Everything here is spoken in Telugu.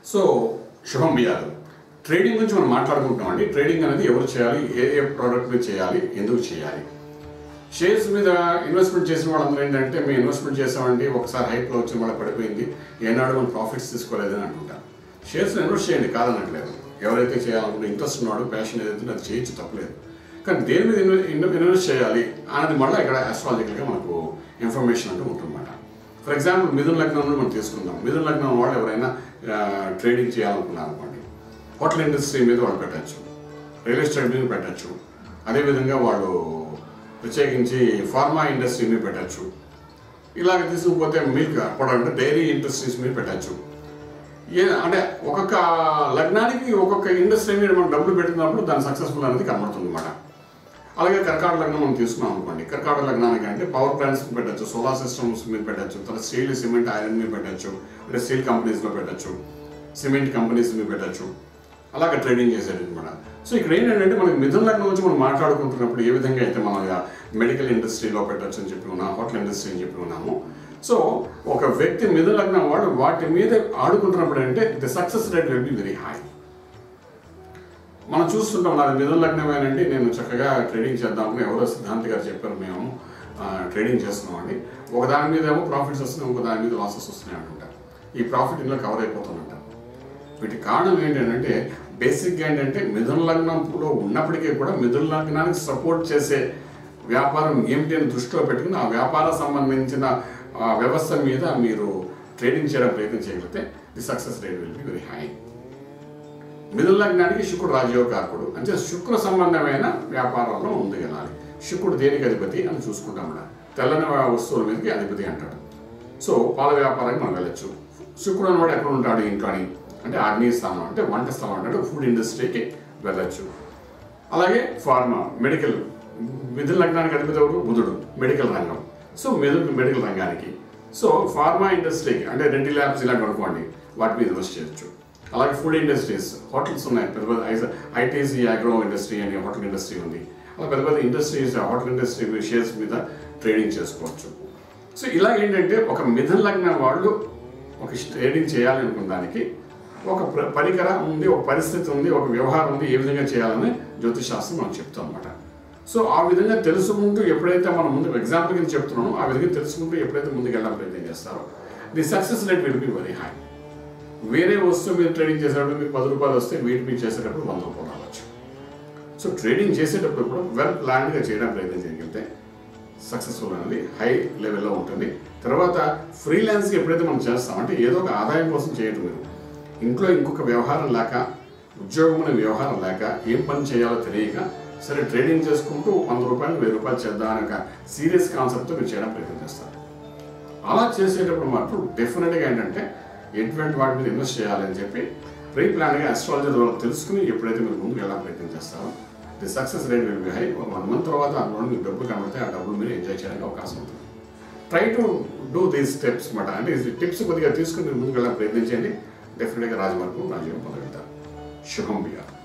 సో శుభం బియాదు ట్రేడింగ్ గురించి మనం మాట్లాడుకుంటున్నాం అండి ట్రేడింగ్ అనేది ఎవరు చేయాలి ఏ ఏ ప్రోడక్ట్ మీద చేయాలి ఎందుకు చేయాలి షేర్స్ మీద ఇన్వెస్ట్మెంట్ చేసిన వాళ్ళందరూ ఏంటంటే మేము ఇన్వెస్ట్మెంట్ చేసామండి ఒకసారి హైప్లో వచ్చిన వాళ్ళకి పడిపోయింది ఏనాడు మనం ప్రాఫిట్స్ తీసుకోలేదని అంటుంటారు షేర్స్లో ఇన్వెస్ట్ చేయండి కాదనట్లేదు ఎవరైతే చేయాలనుకుంటే ఇంట్రెస్ట్ ఉన్నాడో ప్యాషన్ ఏదైతే అది చేయొచ్చు తప్పలేదు కానీ దేని మీద ఇన్వె- ఇన్వె- ఇన్వెస్ట్ చేయాలి అనేది మళ్ళీ ఇక్కడ ఆస్ట్రాలజికల్గా మనకు ఇన్ఫర్మేషన్ అంటూ ఉంటుందన్నమాట ఫర్ ఎగ్జాంపుల్ మిథున లగ్నం మనం తీసుకుందాం మిథున లగ్నం వాళ్ళు ఎవరైనా ట్రేడింగ్ చేయాలనుకున్నారు అనుకోండి హోటల్ ఇండస్ట్రీ మీద వాళ్ళు పెట్టచ్చు రియల్ ఎస్టేట్ మీద పెట్టచ్చు అదేవిధంగా వాళ్ళు ప్రత్యేకించి ఫార్మా ఇండస్ట్రీ మీద పెట్టచ్చు ఇలాగ తీసుకుపోతే మిల్క్ అంటే డైరీ ఇండస్ట్రీస్ మీద పెట్టచ్చు ఏ అంటే ఒక్కొక్క లగ్నానికి ఒక్కొక్క ఇండస్ట్రీ మీద మనం డబ్బులు పెట్టినప్పుడు దాని సక్సెస్ఫుల్ అనేది కనబడుతుంది అన్నమాట అలాగే కర్కాటక లగ్నం మనం తీసుకున్నాం అనుకోండి కర్కాటక లగ్నానికి అంటే పవర్ ప్లాంట్స్ మీద పెట్టచ్చు సోలార్ సిస్టమ్స్ మీద పెట్టచ్చు తర్వాత స్టీల్ సిమెంట్ ఐరన్ మీద పెట్టచ్చు అంటే స్టీల్ కంపెనీస్లో పెట్టచ్చు సిమెంట్ కంపెనీస్ మీద పెట్టచ్చు అలాగే ట్రేడింగ్ చేసేది అనమాట సో ఇక్కడ ఏంటంటే మనకి మిథున లగ్నం నుంచి మనం మాట్లాడుకుంటున్నప్పుడు ఏ విధంగా అయితే మనం మెడికల్ ఇండస్ట్రీలో పెట్టచ్చు అని చెప్పి ఉన్నాం హోటల్ ఇండస్ట్రీ అని చెప్పి ఉన్నాము సో ఒక వ్యక్తి మిథున లగ్నం వాడు వాటి మీద ఆడుకుంటున్నప్పుడు అంటే the success rate will be very high మనం చూస్తుంటాం నాది మిథున లగ్నమేనండి నేను చక్కగా ట్రేడింగ్ చేద్దామని ఎవరో సిద్ధాంతి గారు చెప్పారు మేము ఆ, ట్రేడింగ్ చేస్తున్నామండి ఒక దాని మీద ఏమో ప్రాఫిట్స్ వస్తున్నాయి ఇంకో దాని మీద లాసెస్ వస్తున్నాయి అంటుంటారు ఈ ప్రాఫిట్ ఇందులో కవర్ అయిపోతుందంటారు వీటి కారణం ఏంటంటే బేసిక్గా ఏంటంటే మిథున లగ్నంలో ఉన్నప్పటికీ కూడా మిథున లగ్నానికి సపోర్ట్ చేసే వ్యాపారం ఏమిటి అని దృష్టిలో పెట్టుకుని ఆ వ్యాపార సంబంధించిన ఆ, వ్యవస్థ మీద మీరు ట్రేడింగ్ చేయడం ప్రయత్నం చేయగలిగితే the success rate will be very high మిథున లగ్నానికి శుక్రుడు రాజయోగకారకుడు అంటే శుక్ర సంబంధమైన వ్యాపారంలో ముందుకెళ్ళాలి శుక్రుడు దేనికి అధిపతి అని చూసుకుంటాం మనం తెల్లని వస్తువుల మీదకి అధిపతి అంటాడు సో పాల వ్యాపారానికి మనం వెళ్ళొచ్చు శుక్రుడు అనేవాడు ఎక్కడ ఉంటాడు ఇంట్లో అని అంటే ఆగ్నేయ స్థానం అంటే వంట స్థలం అంటే ఫుడ్ ఇండస్ట్రీకి వెళ్ళొచ్చు అలాగే ఫార్మా మెడికల్ మిథున లగ్నానికి అధిపతి ఎవరు బుధుడు మెడికల్ రంగం సో మెదడు మెడికల్ రంగానికి సో ఫార్మా ఇండస్ట్రీకి అంటే రెడ్డి ల్యాబ్స్ ఇలాంటి అనుకోండి వాటి మీద ఇన్వెస్ట్ చేయొచ్చు అలాగే ఫుడ్ ఇండస్ట్రీస్ హోటల్స్ ఉన్నాయి పెద్ద పెద్ద ఐటీసీ అగ్రో ఇండస్ట్రీ అని హోటల్ ఇండస్ట్రీ ఉంది అలా పెద్ద పెద్ద ఇండస్ట్రీస్ హోటల్ ఇండస్ట్రీ షేర్స్ మీద ట్రేడింగ్ చేసుకోవచ్చు సో ఇలా ఏంటంటే ఒక మిథున లగ్నం వాళ్ళు ఒక ట్రేడింగ్ చేయాలి అనుకున్న దానికి ఒక ప్ర- పరికరం ఉంది ఒక పరిస్థితి ఉంది ఒక వ్యవహారం ఉంది ఏ విధంగా చేయాలని జ్యోతిష్ శాస్త్రం మనం చెప్తాం అనమాట సో ఆ విధంగా తెలుసుకుంటూ ఎప్పుడైతే మనం ముందు ఎగ్జాంపుల్ కింద చెప్తున్నామో ఆ విధంగా తెలుసుకుంటూ ఎప్పుడైతే ముందుకు వెళ్ళాలని ప్రయత్నం చేస్తారో the success rate will be very high వేరే వస్తువు మీరు ట్రేడింగ్ చేసేటప్పుడు మీకు పది రూపాయలు వస్తే వీటి మీద చేసేటప్పుడు వంద రూపాయలు రావచ్చు సో ట్రేడింగ్ చేసేటప్పుడు కూడా వెల్ ప్లాన్డ్గా చేయడానికి ప్రయత్నం చేయగలిగితే సక్సెస్ఫుల్ అనేది హై లెవెల్లో ఉంటుంది తర్వాత ఫ్రీలాన్స్కి ఎప్పుడైతే మనం చేస్తాం అంటే ఏదో ఒక ఆదాయం కోసం చేయటం మీరు ఇంట్లో ఇంకొక వ్యవహారం లేక ఉద్యోగం అనే వ్యవహారం లేక ఏం పని చేయాలో తెలియక సరే ట్రేడింగ్ చేసుకుంటూ వంద రూపాయలు వెయ్యి రూపాయలు చేద్దాం అనే ఒక సీరియస్ కాన్సెప్ట్తో మీరు చేయడం ప్రయత్నం చేస్తారు అలా చేసేటప్పుడు మాత్రం డెఫినెట్గా ఏంటంటే ఎటువంటి వాటి మీద ఇన్వెస్ట్ చేయాలని చెప్పి ప్రీ ప్లాన్గా అస్ట్రాలజీ ద్వారా తెలుసుకుని ఎప్పుడైతే మీరు ముందుకు వెళ్ళాలని ప్రయత్నం చేస్తారో the success rate will be high one month తర్వాత అందులో మీకు డబ్బులు కనబడితే ఆ డబ్బులు మీరు ఎంజాయ్ చేయడానికి అవకాశం ఉంటుంది try to do these steps మాట అంటే ఈ టిప్స్ కొద్దిగా తీసుకుని మీరు ముందుకు వెళ్ళాలని ప్రయత్నించండి డెఫినెట్గా రాజమార్గం రాజయోగం పొందగలుగుతారు శుభం బిగా